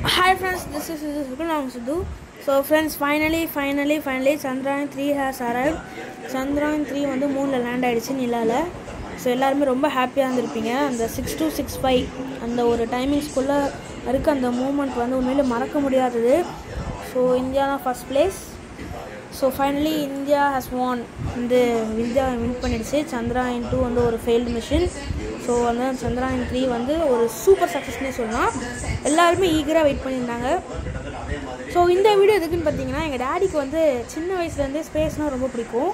Hi friends, this is Sukulam Sidhu. So friends, finally, finally, finally, Chandrayaan three has arrived. Chandrayaan three வந்து மூணில் land ஆகிடுச்சு நிலாவில் so எல்லாருமே ரொம்ப ஹாப்பியாக இருந்திருப்பீங்க அந்த சிக்ஸ் டூ சிக்ஸ் ஃபைவ் அந்த ஒரு டைமிங்ஸ்குள்ளே இருக்க அந்த மூமெண்ட் வந்து உண்மையிலே மறக்க முடியாதது ஸோ இந்தியா தான் first place so finally India has won வந்து இந்தியா வின் பண்ணிடுச்சு சந்திராயன் டூ வந்து ஒரு ஃபெயில்டு மிஷின் ஸோ வந்து சந்திராயன் த்ரீ வந்து ஒரு சூப்பர் சக்ஸஸ்னே சொல்லலாம் எல்லாருமே ஈகராக வெயிட் பண்ணியிருந்தாங்க ஸோ இந்த வீடியோ எதுக்குன்னு பார்த்தீங்கன்னா எங்கள் டேடிக்கு வந்து சின்ன வயசுலேருந்தே ஸ்பேஸ்னால் ரொம்ப பிடிக்கும்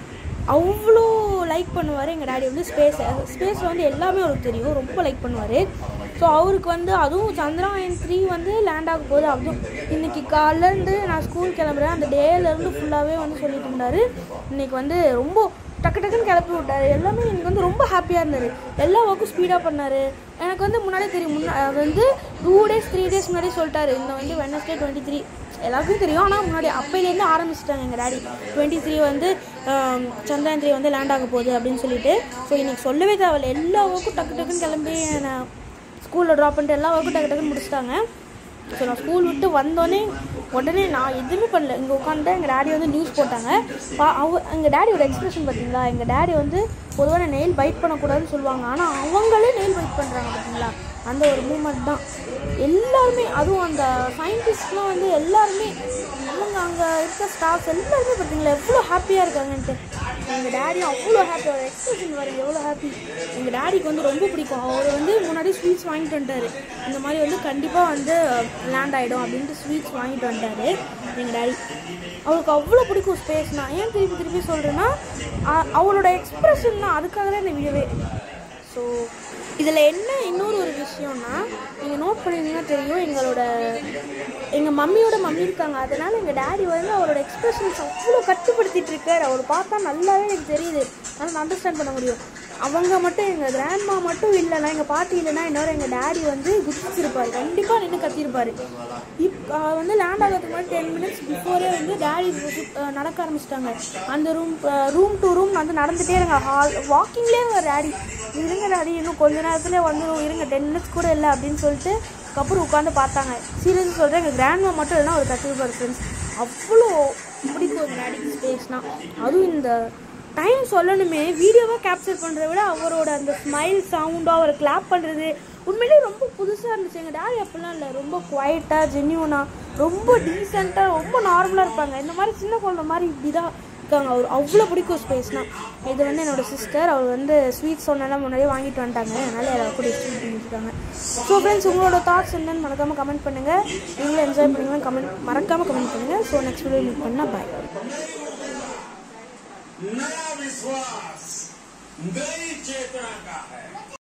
அவ்வளோ லைக் பண்ணுவார் எங்கள் டேடி வந்து ஸ்பேஸ் ஸ்பேஸில் வந்து எல்லாமே அவருக்கு தெரியும் ரொம்ப லைக் பண்ணுவார் ஸோ அவருக்கு வந்து அதுவும் சந்திராயன் த்ரீ வந்து லேண்ட் ஆக போகுது அதுவும் இன்றைக்கி காலேருந்து நான் ஸ்கூல் கிளம்புறேன் அந்த டேலேருந்து ஃபுல்லாகவே வந்து சொல்லிட்டு இருந்தார் இன்றைக்கி வந்து ரொம்ப டக்கு டக்குன்னு கிளப்பி விட்டாரு எல்லாமே எனக்கு வந்து ரொம்ப ஹாப்பியாக இருந்தார் எல்லா ஒர்க்கும் ஸ்பீடாக பண்ணார் எனக்கு வந்து முன்னாடியே தெரியும் முன்னா அது வந்து டூ டேஸ் த்ரீ டேஸ் முன்னாடி சொல்லிட்டாரு இந்த வந்து வெனஸ்டே டுவெண்ட்டி த்ரீ எல்லாருக்கும் தெரியும் ஆனால் முன்னாடி அப்பையிலேருந்து ஆரம்பிச்சிட்டாங்க எங்கள் டேடி டுவெண்ட்டி த்ரீ வந்து ஆம், சந்திரயான் த்ரீ வந்து லேண்ட் ஆக போகுது அப்படின்னு சொல்லிட்டு ஸோ இன்னைக்கு சொல்லவே தேவையில்ல எல்லா ஒர்க்கும் டக்கு டக்குன்னு கிளம்பி நான் ஸ்கூலில் ட்ராப் பண்ணிட்டு எல்லா ஒர்க்கும் டக்கு டக்குன்னு முடிச்சிட்டாங்க ஸோ நான் ஸ்கூல் விட்டு வந்தோடனே உடனே நான் எதுவுமே பண்ணல இங்கே உட்காந்துட்டு எங்கள் டேடி வந்து நியூஸ் போட்டாங்க பா அவ எங்கள் டேடியோட எக்ஸ்பிரஷன் பார்த்தீங்களா எங்கள் டேடி வந்து பொதுவாக நெயில் பைட் பண்ணக்கூடாதுன்னு சொல்லுவாங்க ஆனால் அவங்களே நெயில் பைட் பண்ணுறாங்க பார்த்தீங்களா அந்த ஒரு மூமெண்ட் தான் எல்லாருமே அதுவும் அந்த சயின்டிஸ்ட்லாம் வந்து எல்லாருமே அவங்க அங்கே இருக்க ஸ்டாஃப்ஸ் எல்லாருமே பார்த்தீங்களா எவ்வளோ ஹாப்பியாக இருக்காங்கன்ட்டு எங்கள் டேடி அவ்வளோ ஹாப்பி அவர் எக்ஸ்பிரஷன் வர எவ்வளோ ஹாப்பி எங்கள் டேடிக்கு வந்து ரொம்ப பிடிக்கும் அவர் வந்து முன்னாடி ஸ்வீட்ஸ் வாங்கிட்டு வந்துட்டாரு இந்த மாதிரி வந்து கண்டிப்பாக வந்து லேண்ட் ஆகிடும் அப்படின்ட்டு ஸ்வீட்ஸ் வாங்கிட்டு வந்துட்டாரு எங்கள் டேடி அவருக்கு அவ்வளோ பிடிக்கும் ஸ்பேஸ் நான் ஏன் திருப்பி திருப்பி சொல்கிறேன்னா அவளோட எக்ஸ்பிரஷன் தான் அதுக்காக தான் இந்த வீடியோவே ஸோ இதில் என்ன இன்னொரு ஒரு விஷயம்னா நீங்கள் நோட் பண்ணியிருந்தீங்கன்னா தெரியும் எங்களோட எங்கள் மம்மியோட மம்மி இருக்காங்க அதனால் எங்கள் டேடி வந்து அவரோட எக்ஸ்பிரஷன்ஸ் அவ்வளோ கட்டுப்படுத்திட்டு இருக்காரு அவர் பார்த்தா நல்லாவே எனக்கு தெரியுது அதனால் அண்டர்ஸ்டாண்ட் பண்ண முடியும் அவங்க மட்டும் எங்கள் கிராண்ட்மா மட்டும் இல்லைன்னா எங்கள் பாட்டி இல்லைன்னா இன்னொரு எங்கள் டேடி வந்து குதிச்சிருப்பார் கண்டிப்பாக நின்று கத்திருப்பார் இப் அஹ் வந்து லேண்ட் ஆகிறதுக்கு முன்னாடி டென் மினிட்ஸ் பிஃபோரே வந்து டேடி நடக்க ஆரம்பிச்சிட்டாங்க அந்த ரூம் ரூம் டு ரூம் வந்து நடந்துகிட்டே இருங்க ஹால் வாக்கிங்லேயே ஒரு டேடி இருங்க டேடி இன்னும் கொஞ்ச நேரத்தில் வந்துடும் இருங்க டென் மினிட்ஸ் கூட இல்லை அப்படின்னு சொல்லிட்டு அதுக்கப்புறம் உட்காந்து பார்த்தாங்க சீரியஸ் சொல்கிறேன் எங்கள் கிராண்ட்மா மட்டும் இல்லைன்னா ஒரு கத்திருப்பார் ஃப்ரெண்ட்ஸ் அவ்வளோ பிடிக்கும் எங்கள் டேடிக்கு ஸ்பேஸ்னால் அதுவும் இந்த டைம் சொல்லணுமே வீடியோவாக கேப்சர் பண்ணுறத விட அவரோட அந்த ஸ்மைல் சவுண்டோ அவர் கிளாப் பண்ணுறது உண்மையிலேயே ரொம்ப புதுசாக இருந்துச்சு எங்கள் டேடி அப்படிலாம் இல்லை ரொம்ப குவைட்டாக ஜென்யூனாக ரொம்ப டீசெண்டாக ரொம்ப நார்மலாக இருப்பாங்க இந்த மாதிரி சின்ன குழந்தை மாதிரி இப்படி தான் இருக்காங்க அவர் அவ்வளோ பிடிக்கும் ஸ்பேஸ்னால் இது வந்து என்னோட சிஸ்டர் அவர் வந்து ஸ்வீட் சொன்னெல்லாம் முன்னாடியே வாங்கிட்டு வந்துட்டாங்க அதனால் எல்லாருக்கும் டிஸ்ட்ரிபியூட் பண்ணியிருக்காங்க ஸோ ஃப்ரெண்ட்ஸ் உங்களோட தாட்ஸ் என்னன்னு மறக்காமல் கமெண்ட் பண்ணுங்கள் நீங்களும் என்ஜாய் பண்ணுங்கள் கமெண்ட் மறக்காமல் கமெண்ட் பண்ணுங்கள் ஸோ நெக்ஸ்ட் வீடியோ மீட் பண்ணால் பாய் नया विश्वास नई चेतना का है